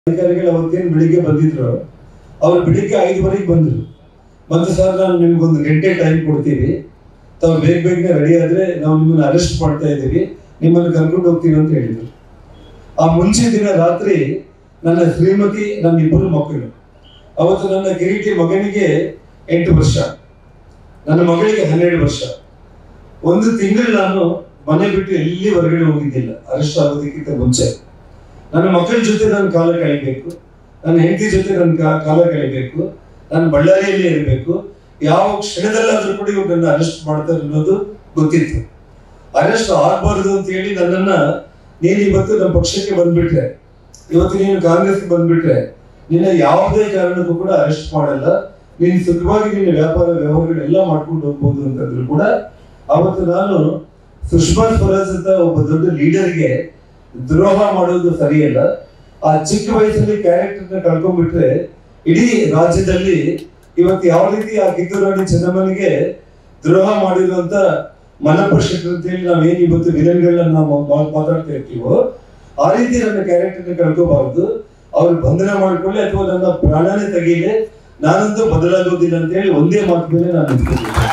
ಅಧಿಕಾರಿಗಳು ಅವತ್ತೇನು ಬೆಳಿಗ್ಗೆ ಬಂದಿದ್ರು ಅವ್ರು ಬೆಳಿಗ್ಗೆ ಐದುವರೆಗೆ ಬಂದ್ರು ಮತ್ತೆ ಸರ್ ನಾನು ನಿಮ್ಗೊಂದು ಗಂಟೆ ಟೈಮ್ ಕೊಡ್ತೀವಿ ತಾವು ಬೇಗ ಬೇಗನೆ ರೆಡಿ ಆದ್ರೆ ನಾವು ನಿಮ್ಮನ್ನ ಅರೆಸ್ಟ್ ಮಾಡ್ತಾ ಇದ್ದೀವಿ ನಿಮ್ಮನ್ನು ಕರ್ಕೊಂಡು ಹೋಗ್ತೀವಿ ಅಂತ ಹೇಳಿದ್ರು ಆ ಮುಂಚೆ ದಿನ ರಾತ್ರಿ ನನ್ನ ಶ್ರೀಮತಿ ನನ್ನ ಇಬ್ಬರು ಮಕ್ಕಳು ಅವತ್ತು ನನ್ನ ಕಿರೀಟಿ ಮಗನಿಗೆ ಎಂಟು ವರ್ಷ ನನ್ನ ಮಗಳಿಗೆ ಹನ್ನೆರಡು ವರ್ಷ ಒಂದು ತಿಂಗಳು ನಾನು ಮನೆ ಬಿಟ್ಟು ಎಲ್ಲಿ ಹೊರಗಡೆ ಹೋಗಿದ್ದಿಲ್ಲ ಅರೆಸ್ಟ್ ಆಗೋದಕ್ಕಿಂತ ಮುಂಚೆ ನನ್ನ ಮಕ್ಕಳ ಜೊತೆ ನಾನು ಕಾಲ ಕಳಿಬೇಕು ನನ್ನ ಹೆಂಡತಿ ಜೊತೆ ನನ್ನ ಕಾ- ಕಾಲ ಕಳಿಬೇಕು ನಾನು ಬಳ್ಳಾರಿಯಲ್ಲಿ ಇರಬೇಕು ಯಾವ ಕ್ಷಣದಲ್ಲಾದ್ರೂ ಕೂಡ ಇವ್ರು ನನ್ನ ಅರೆಸ್ಟ್ ಮಾಡ್ತಾರೆ ಅನ್ನೋದು ಗೊತ್ತಿತ್ತು ಅರೆಸ್ಟ್ ಆಗ್ಬಾರ್ದು ಅಂತ ಹೇಳಿ ನನ್ನನ್ನ ನೀನು ಇವತ್ತು ನಮ್ಮ ಪಕ್ಷಕ್ಕೆ ಬಂದ್ಬಿಟ್ರೆ ಇವತ್ತು ನೀನು ಕಾಂಗ್ರೆಸ್ಗೆ ಬಂದ್ಬಿಟ್ರೆ ನಿನ್ನ ಯಾವುದೇ ಕಾರಣಕ್ಕೂ ಕೂಡ ಅರೆಸ್ಟ್ ಮಾಡಲ್ಲ ನೀನು ಸುಖವಾಗಿ ನಿನ್ನ ವ್ಯಾಪಾರ ವ್ಯವಹಾರಗಳೆಲ್ಲ ಮಾಡ್ಕೊಂಡು ಹೋಗ್ಬೋದು ಅಂತಂದ್ರು ಕೂಡ ಅವತ್ತು ನಾನು ಸುಷ್ಮಾ ಸ್ವರಾಜ್ ಅಂತ ಒಬ್ಬ ದೊಡ್ಡ ಲೀಡರ್ಗೆ ದ್ರೋಹ ಮಾಡೋದು ಸರಿಯಲ್ಲ ಆ ಚಿಕ್ಕ ವಯಸ್ಸಲ್ಲಿ ಕ್ಯಾರೆಕ್ಟರ್ನ ಕಳ್ಕೊಂಡ್ಬಿಟ್ರೆ ಇಡೀ ರಾಜ್ಯದಲ್ಲಿ ಇವತ್ತು ಯಾವ ರೀತಿ ಆ ಕಿತ್ತೂರು ರಾಣಿ ಚೆನ್ನಮ್ಮನಿಗೆ ದ್ರೋಹ ಮಾಡಿರುವಂತ ಮಲ್ಲಪ್ಪ ಶೆಟ್ಟರ್ ಅಂತ ಹೇಳಿ ನಾವೇನ್ ಇವತ್ತು ವಿಲನ್ಗಳನ್ನ ನಾವು ಮಾ- ಮಾತಾಡ್ತಾ ಇರ್ತೀವೋ ಆ ರೀತಿ ನನ್ನ ಕ್ಯಾರೆಕ್ಟರ್ನ ಕಳ್ಕೋಬಾರ್ದು ಅವ್ರು ಬಂಧನ ಮಾಡ್ಕೊಳ್ಳಿ ಅಥವಾ ನನ್ನ ಪ್ರಾಣನೇ ತೆಗೀಲಿ ನಾನಂತೂ ಬದಲಾಗೋದಿಲ್ಲ ಅಂತ ಹೇಳಿ ಒಂದೇ ಮಾತು ಮೇಲೆ ನಾನು ನಿಂತ್ಕೊಂಡಿದ್ದೀನಿ.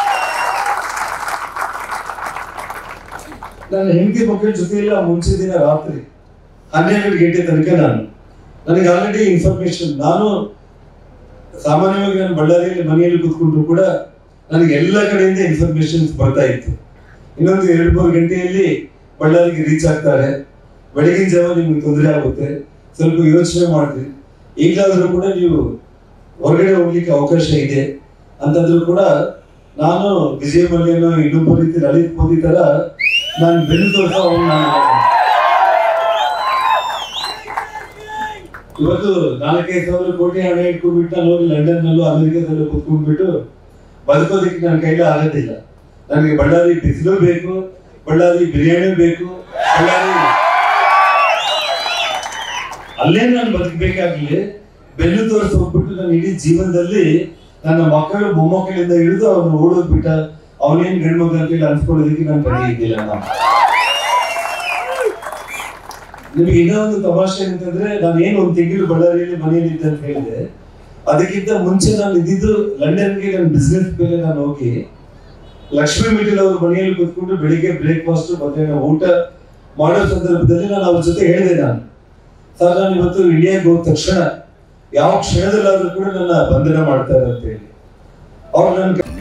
ನನ್ನ ಹೆಂಡತಿ ಮಕ್ಕಳ ಜೊತೆಯಲ್ಲಿ ಆ ಮುಂಚೆ ದಿನ ರಾತ್ರಿ ಹನ್ನೆರಡು ಗಂಟೆ ತನಕ ನಾನು ನನಗೆ ಆಲ್ರೆಡಿ ಇನ್ಫಾರ್ಮೇಶನ್ ನಾನು ಸಾಮಾನ್ಯವಾಗಿ ನಾನು ಬಳ್ಳಾರಿಯಲ್ಲಿ ಮನೆಯಲ್ಲಿ ಕೂತ್ಕೊಂಡ್ರು ಕೂಡ ನನಗೆ ಎಲ್ಲ ಕಡೆಯಿಂದ ಇನ್ಫಾರ್ಮೇಶನ್ ಬರ್ತಾ ಇತ್ತು ಇನ್ನೊಂದು ಎರಡು ಮೂರು ಗಂಟೆಯಲ್ಲಿ ಬಳ್ಳಾರಿಗೆ ರೀಚ್ ಆಗ್ತಾರೆ ಬೆಳಗಿನ ಜಾವ ನಿಮ್ಗೆ ತೊಂದರೆ ಆಗುತ್ತೆ ಸ್ವಲ್ಪ ಯೋಚನೆ ಮಾಡ್ರಿ ಈಗಲಾದ್ರೂ ಕೂಡ ನೀವು ಹೊರಗಡೆ ಹೋಗ್ಲಿಕ್ಕೆ ಅವಕಾಶ ಇದೆ ಅಂತಂದ್ರೂ ಕೂಡ ನಾನು ವಿಜಯ ಮಲ್ಯನೋ ಇನ್ನೊಬ್ಬ ರೀತಿ ಲಲಿತ್ ಮೋದಿ ತರ ನಾನು ಬೆನ್ನು ತೋರ್ಸ ಇವತ್ತು ನಾಲ್ಕೈದು ಸಾವಿರ ಕೋಟಿ ಹಣ ಇಟ್ಕೊಂಡ್ಬಿಟ್ಟು ನಾನು ಹೋಗಿ ಲಂಡನ್ ನಲ್ಲೂ ಅಮೆರಿಕದಲ್ಲೂ ಕುತ್ಕೊಂಡ್ಬಿಟ್ಟು ಬದುಕೋದಕ್ಕೆ ನನ್ನ ಕೈಲಿ ಆಗೋದಿಲ್ಲ ನನಗೆ ಬಳ್ಳಾರಿ ಬಿಸಿಲು ಬೇಕು ಬಳ್ಳಾರಿ ಬಿರಿಯಾನಿ ಬೇಕು ಬಳ್ಳಾರಿ ಅಲ್ಲೇ ನಾನು ಬದುಕಬೇಕಾಗ್ಲಿ ಬೆನ್ನು ತೋರಿಸಿ ಹೋಗ್ಬಿಟ್ಟು ನಾನು ಇಡೀ ಜೀವನದಲ್ಲಿ ನನ್ನ ಮಕ್ಕಳು ಮೊಮ್ಮಕ್ಕಳಿಂದ ಹಿಡಿದು ಅವನು ಓಡೋದ್ ಬಿಟ್ಟ ಅವನೇನ್ ಗಂಡು ಮಗ ಅಂತೇಳಿ ಅನ್ಸ್ಕೊಳ್ಳೋದಕ್ಕೆ ನಾನು ಕಡೆ ಇದ್ದಿಲ್ಲ ನಾನು ನಿಮಗೆ ಇನ್ನೂ ಒಂದು ತಮಾಷೆ ಅಂತಂದ್ರೆ ನಾನು ಏನು ಒಂದು ತಿಂಗಳು ಬಳ್ಳಾರಿಯಲ್ಲಿ ಮನೆಯಲ್ಲಿ ಇದ್ದೆ ಅಂತ ಹೇಳಿದೆ ಅದಕ್ಕಿಂತ ಮುಂಚೆ ನಾನು ಇದ್ದಿದ್ದು ಲಂಡನ್ಗೆ ನನ್ನ ಬಿಸ್ನೆಸ್ ಮೇಲೆ ನಾನು ಹೋಗಿ ಲಕ್ಷ್ಮೀ ಮಿಟಲ್ ಅವ್ರ ಮನೆಯಲ್ಲಿ ಕೂತ್ಕೊಂಡು ಬೆಳಿಗ್ಗೆ ಬ್ರೇಕ್ಫಾಸ್ಟ್ ಮಧ್ಯಾಹ್ನ ಊಟ ಮಾಡೋ ಸಂದರ್ಭದಲ್ಲಿ ನಾನು ಅವ್ರ ಜೊತೆ ಹೇಳಿದೆ ನಾನು ಸರ್ ನಾನು ಇವತ್ತು ಇಂಡಿಯಾಗೆ ಹೋದ ತಕ್ಷಣ ಯಾವ ಕ್ಷಣದಲ್ಲಾದ್ರೂ ಕೂಡ ನನ್ನ ಬಂಧನ ಮಾಡ್ತಾರೆ ಅಂತ ಹೇಳಿ ಅವ್ರು ನನ್ನ